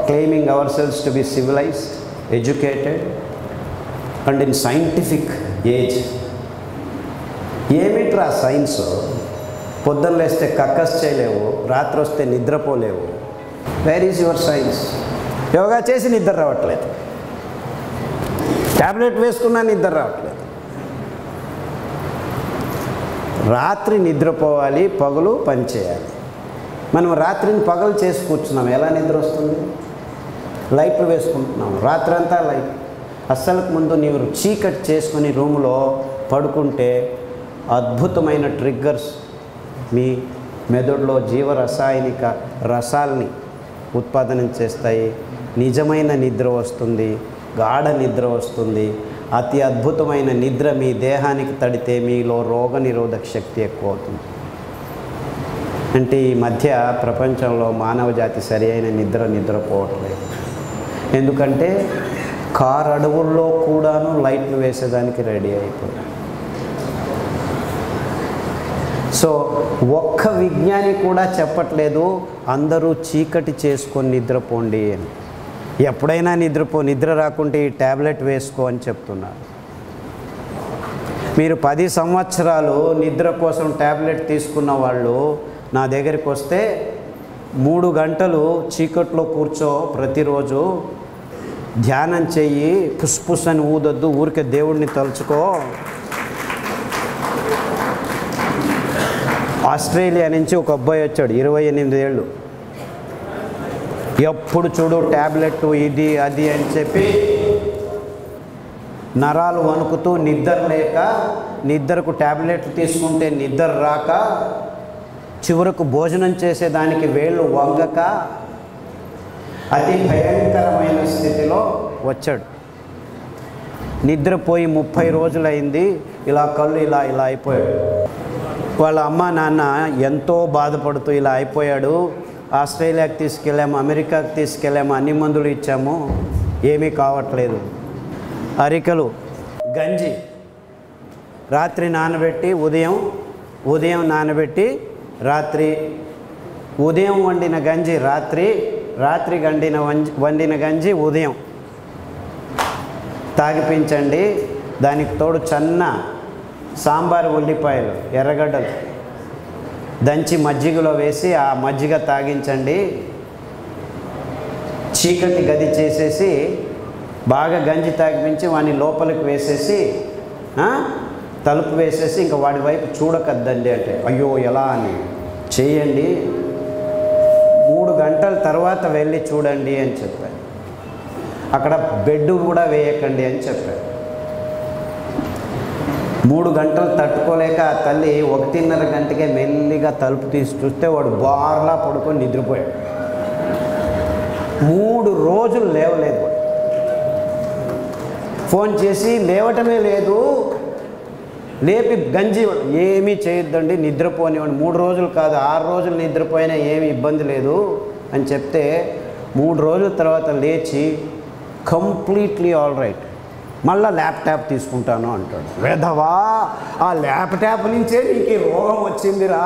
claiming our selves to be civilized educated and in scientific age ఏమిట్రా science పొద్దున్న లేస్తే కక్కస్ చేయలేవు రాత్రి వస్తే నిద్రపోలేవు వేర్ ఈజ్ యువర్ సైన్స్ యోగా చేసి నిద్ర రావట్లేదు ట్యాబ్లెట్ వేసుకున్నా నిద్ర రావట్లేదు రాత్రి నిద్రపోవాలి పగలు పని చేయాలి మనం రాత్రిని పగలు చేసి కూర్చున్నాం ఎలా నిద్ర వస్తుంది లైట్లు వేసుకుంటున్నాం రాత్రి అంతా లైట్ అస్సలకు ముందు నీవు చీకటి చేసుకుని రూములో పడుకుంటే అద్భుతమైన ట్రిగ్గర్స్ మీ మెదడులో జీవరసాయనిక రసాల్ని ఉత్పాదన చేస్తాయి నిజమైన నిద్ర వస్తుంది గాఢ నిద్ర వస్తుంది అతి అద్భుతమైన నిద్ర మీ దేహానికి తడితే మీలో రోగ నిరోధక శక్తి ఎక్కువ అవుతుంది అంటే ఈ మధ్య ప్రపంచంలో మానవ జాతి సరి అయిన నిద్ర నిద్రపోవట్లేదు ఎందుకంటే కార్ అడవుల్లో కూడాను లైట్లు వేసేదానికి రెడీ అయిపోయాయి సో ఒక్క విజ్ఞాని కూడా చెప్పట్లేదు అందరూ చీకటి చేసుకొని నిద్రపోండి అని ఎప్పుడైనా నిద్రపో నిద్ర రాకుంటే ఈ ట్యాబ్లెట్ వేసుకో అని చెప్తున్నారు మీరు పది సంవత్సరాలు నిద్ర కోసం ట్యాబ్లెట్ తీసుకున్న వాళ్ళు నా దగ్గరికి వస్తే మూడు గంటలు చీకట్లో కూర్చో ప్రతిరోజు ధ్యానం చెయ్యి పుస్ పుస్ అని ఊదొద్దు ఊరికే దేవుడిని తలుచుకో ఆస్ట్రేలియా నుంచి ఒక అబ్బాయి వచ్చాడు ఇరవై ఎనిమిది ఏళ్ళు ఎప్పుడు చూడు ట్యాబ్లెట్ ఇది అది అని చెప్పి నరాలు వణుకుతూ నిద్ర లేక నిద్రకు ట్యాబ్లెట్లు తీసుకుంటే నిద్ర రాక చివరకు భోజనం చేసేదానికి వేళ్ళు వంగక అతి భయంకరమైన స్థితిలో వచ్చాడు నిద్రపోయి ముప్పై రోజులైంది ఇలా కళ్ళు ఇలా ఇలా అయిపోయాడు వాళ్ళ అమ్మ నాన్న ఎంతో బాధపడుతూ ఇలా అయిపోయాడు ఆస్ట్రేలియాకి తీసుకెళ్ళాము అమెరికాకి తీసుకెళ్ళాము అన్ని మందులు ఇచ్చాము ఏమీ కావట్లేదు అరికలు గంజి రాత్రి నానబెట్టి ఉదయం ఉదయం నానబెట్టి రాత్రి ఉదయం వండిన గంజి రాత్రి రాత్రి గండిన వంజి వండిన గంజి ఉదయం తాగిపించండి దానికి తోడు చన్న సాంబార్ ఉల్లిపాయలు ఎర్రగడ్డలు దంచి మజ్జిగలో వేసి ఆ మజ్జిగ తాగించండి చీకటి గది చేసేసి బాగా గంజి తాగిపించి వాడిని లోపలికి వేసేసి ఆ, తలుపు వేసేసి ఇంకా వాడి వైపు చూడకద్దండి అంటే అయ్యో ఎలా అని చేయండి మూడు గంటల తర్వాత వెళ్ళి చూడండి అని చెప్పారు అక్కడ బెడ్ కూడా వేయకండి అని చెప్పారు మూడు గంటలు తట్టుకోలేక ఆ తల్లి ఒకటిన్నర గంటకే మెల్లిగా తలుపు తీసి చూస్తే వాడు బార్లా పడుకొని నిద్రపోయాడు మూడు రోజులు లేవలేదు వాడు ఫోన్ చేసి లేవటమే లేదు లేపి గంజి ఏమీ చేయొద్దండి నిద్రపోనివ్వండి మూడు రోజులు కాదు ఆరు రోజులు నిద్రపోయినా ఏమీ ఇబ్బంది లేదు అని చెప్తే మూడు రోజుల తర్వాత లేచి కంప్లీట్లీ ఆల్ రైట్ మళ్ళా ల్యాప్టాప్ తీసుకుంటాను అంటాడు వెధవా ఆ ల్యాప్టాప్ నుంచే నీకు ఈ రోగం వచ్చిందిరా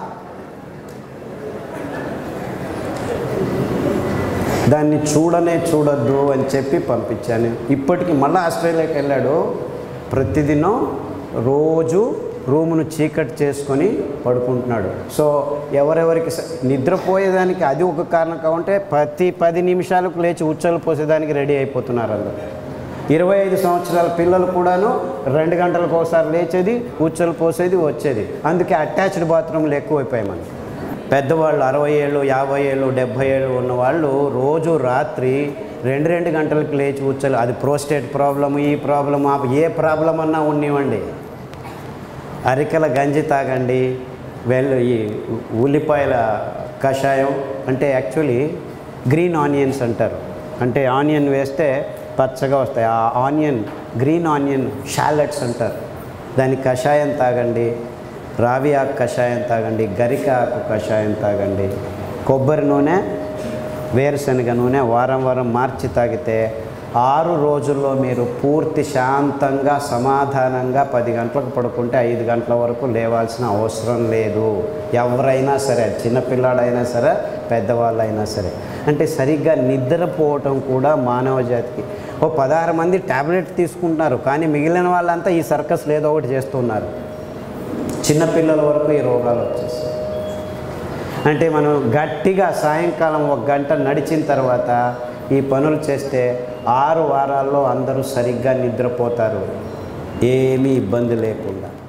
దాన్ని చూడనే చూడొద్దు అని చెప్పి పంపించాను ఇప్పటికి మళ్ళీ ఆస్ట్రేలియాకి వెళ్ళాడు ప్రతిదినం రోజు రూమును చీకటి చేసుకొని పడుకుంటున్నాడు సో ఎవరెవరికి స- నిద్రపోయేదానికి అది ఒక కారణం కావంటే ప్రతి పది నిమిషాలకు లేచి ఉచ్చలు పోసేదానికి రెడీ అయిపోతున్నారు అందరు ఇరవై ఐదు సంవత్సరాల పిల్లలు కూడాను రెండు గంటలకు ఒకసారి లేచేది ఉచ్చలు పోసేది వచ్చేది అందుకే అటాచ్డ్ బాత్రూమ్లు ఎక్కువైపోయాయి మనకి పెద్దవాళ్ళు అరవై ఏళ్ళు యాభై ఏళ్ళు డెబ్భై ఏళ్ళు ఉన్న వాళ్ళు రోజు రాత్రి రెండు రెండు గంటలకు లేచి ఉచ్చలు అది ప్రోస్టేట్ ప్రాబ్లమ్ ఈ ప్రాబ్లం ఆ ఏ ప్రాబ్లం అన్నా ఉన్నివ్వండి అరికల గంజి తాగండి వెల్ ఈ ఉల్లిపాయల కషాయం అంటే యాక్చువల్లీ గ్రీన్ ఆనియన్స్ అంటారు అంటే ఆనియన్ వేస్తే పచ్చగా వస్తాయి ఆ ఆనియన్ గ్రీన్ ఆనియన్ షాలెట్స్ అంటారు దాని కషాయం తాగండి రావి ఆకు కషాయం తాగండి గరిక ఆకు కషాయం తాగండి కొబ్బరి నూనె వేరుశనగ నూనె వారం వారం మార్చి తాగితే ఆరు రోజుల్లో మీరు పూర్తి శాంతంగా సమాధానంగా పది గంటలకు పడుకుంటే ఐదు గంటల వరకు లేవాల్సిన అవసరం లేదు ఎవరైనా సరే చిన్నపిల్లాడైనా సరే పెద్దవాళ్ళైనా సరే అంటే సరిగ్గా నిద్రపోవటం కూడా మానవ జాతికి ఓ పదహారు మంది ట్యాబ్లెట్ తీసుకుంటున్నారు కానీ మిగిలిన వాళ్ళంతా ఈ సర్కస్ ఏదో ఒకటి చేస్తున్నారు చిన్నపిల్లల వరకు ఈ రోగాలు వచ్చేస్తాయి అంటే మనం గట్టిగా సాయంకాలం ఒక గంట నడిచిన తర్వాత ఈ పనులు చేస్తే ఆరు వారాల్లో అందరూ సరిగ్గా నిద్రపోతారు ఏమీ ఇబ్బంది లేకుండా